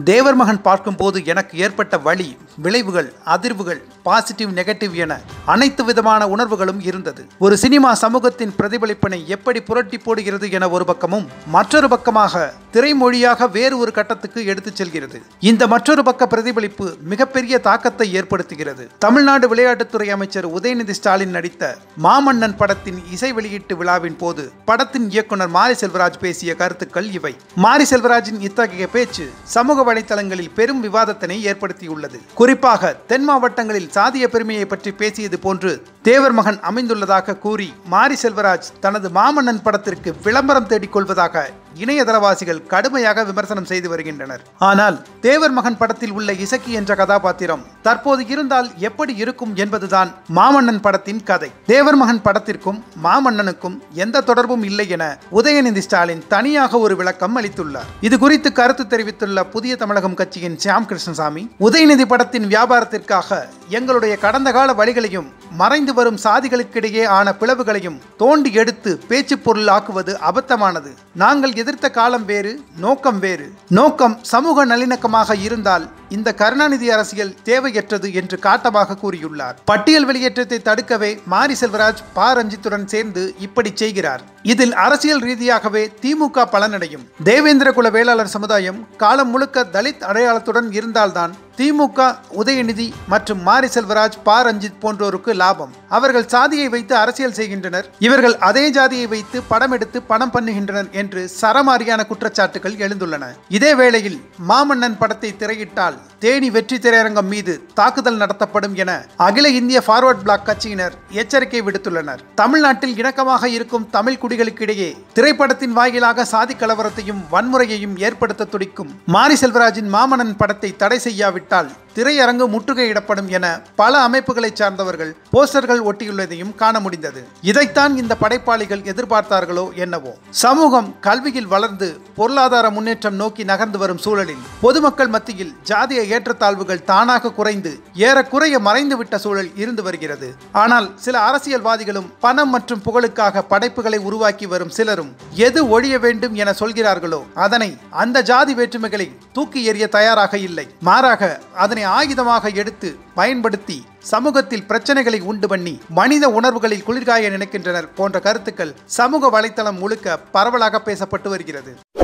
தேவர் மகன் பார்க்கும்போது எனக்கு ஏற்பட்ட வழி விளைவுகள் அதிர்வுகள் பாசிட்டிவ் நெகட்டிவ் என அனைத்து விதமான உணர்வுகளும் இருந்தது ஒரு சினிமா சமூகத்தின் பிரதிபலிப்பினை எப்படி புரட்டி போடுகிறது என ஒரு பக்கமும் மற்றொரு பக்கமாக திரைமொழியாக வேறு ஒரு கட்டத்துக்கு எடுத்துச் செல்கிறது இந்த மற்றொரு பக்க பிரதிபலிப்பு மிகப்பெரிய தாக்கத்தை ஏற்படுத்துகிறது தமிழ்நாடு விளையாட்டுத்துறை அமைச்சர் உதயநிதி ஸ்டாலின் நடித்த மாமன்னன் படத்தின் இசை வெளியீட்டு விழாவின் போது படத்தின் இயக்குனர் மாரி செல்வராஜ் பேசிய கருத்துக்கள் இவை மாரி செல்வராஜின் இத்தகைய பேச்சு சமூக வலைத்தளங்களில் பெரும் விவாதத்தினை ஏற்படுத்தியுள்ளது குறிப்பாக தென் மாவட்டங்களில் சாதிய பெருமையை பற்றி பேசியது போன்று தேவர் மகன் அமைந்துள்ளதாக கூறி மாரி செல்வராஜ் தனது மாமன்னன் படத்திற்கு விளம்பரம் தேடிக் கொள்வதாக இணையதளவாசிகள் கடுமையாக விமர்சனம் செய்து வருகின்றனர் ஆனால் தேவர் மகன் படத்தில் உள்ள இசக்கி என்ற கதாபாத்திரம் தற்போது இருந்தால் எப்படி இருக்கும் என்பதுதான் மாமன்னன் படத்தின் கதை தேவர் மகன் படத்திற்கும் மாமன்னனுக்கும் எந்த தொடர்பும் இல்லை என உதயநிதி ஸ்டாலின் தனியாக ஒரு விளக்கம் அளித்துள்ளார் இது குறித்து கருத்து தெரிவித்துள்ள புதிய தமிழகம் கட்சியின் சியாம் கிருஷ்ணசாமி உதயநிதி படத்தின் வியாபாரத்திற்காக எங்களுடைய கடந்த கால வழிகளையும் மறைந்து வரும் சாதிகளுக்கிடையே ஆன பிளவுகளையும் தோண்டி எடுத்து பேச்சு பொருளாக்குவது அபத்தமானது நாங்கள் எதிர்த்த காலம் வேறு நோக்கம் வேறு நோக்கம் சமூக நல்லிணக்கமாக இருந்தால் இந்த கருணாநிதி அரசியல் தேவையற்றது என்று காட்டமாக கூறியுள்ளார் பட்டியல் வெளியேற்றத்தை தடுக்கவே மாரி செல்வராஜ் ப ரஞ்சித்துடன் சேர்ந்து இப்படி செய்கிறார் இதில் அரசியல் ரீதியாகவே திமுக பலனடையும் தேவேந்திர குல வேளாளர் சமுதாயம் காலம் முழுக்க தலித் அடையாளத்துடன் இருந்தால்தான் திமுக உதயநிதி மற்றும் மாரி செல்வராஜ் ப ரஞ்சித் போன்றோருக்கு லாபம் அவர்கள் சாதியை வைத்து அரசியல் செய்கின்றனர் இவர்கள் அதே ஜாதியை வைத்து படம் எடுத்து பணம் பண்ணுகின்றனர் என்று சரமாரியான குற்றச்சாட்டுகள் எழுந்துள்ளன இதே வேளையில் மாமன்னன் படத்தை திரையிட்டால் தேனி வெற்றி திரையரங்கம் மீது தாக்குதல் நடத்தப்படும் என அகில இந்திய ஃபார்வர்ட் பிளாக் கட்சியினர் எச்சரிக்கை விடுத்துள்ளனர் தமிழ்நாட்டில் இணக்கமாக இருக்கும் தமிழ் குடிகளுக்கிடையே திரைப்படத்தின் வாயிலாக சாதி கலவரத்தையும் வன்முறையையும் ஏற்படுத்த துடிக்கும் மாரி செல்வராஜின் மாமன்னன் படத்தை தடை செய்யாவிட்டால் திரையரங்கு முற்றுகையிடப்படும் என பல அமைப்புகளை சார்ந்தவர்கள் போஸ்டர்கள் ஒட்டியுள்ளதையும் காண முடிந்தது இதைத்தான் இந்த படைப்பாளிகள் எதிர்பார்த்தார்களோ என்னவோ சமூகம் கல்வியில் வளர்ந்து பொருளாதார முன்னேற்றம் நோக்கி நகர்ந்து வரும் சூழலில் பொதுமக்கள் மத்தியில் ஜாதிய ஏற்றத்தாழ்வுகள் தானாக குறைந்து ஏறக்குறைய மறைந்துவிட்ட சூழல் இருந்து வருகிறது ஆனால் சில அரசியல்வாதிகளும் பணம் மற்றும் புகழுக்காக படைப்புகளை உருவாக்கி வரும் சிலரும் எது ஒழிய வேண்டும் என சொல்கிறார்களோ அதனை அந்த ஜாதி வேற்றுமைகளை தூக்கி எறிய தயாராக இல்லை மாறாக அதனை ஆயுதமாக எடுத்து பயன்படுத்தி சமூகத்தில் பிரச்சனைகளை உண்டு பண்ணி மனித உணர்வுகளில் குளிர்காய நினைக்கின்றனர் போன்ற கருத்துக்கள் சமூக வலைத்தளம் முழுக்க பரவலாக பேசப்பட்டு வருகிறது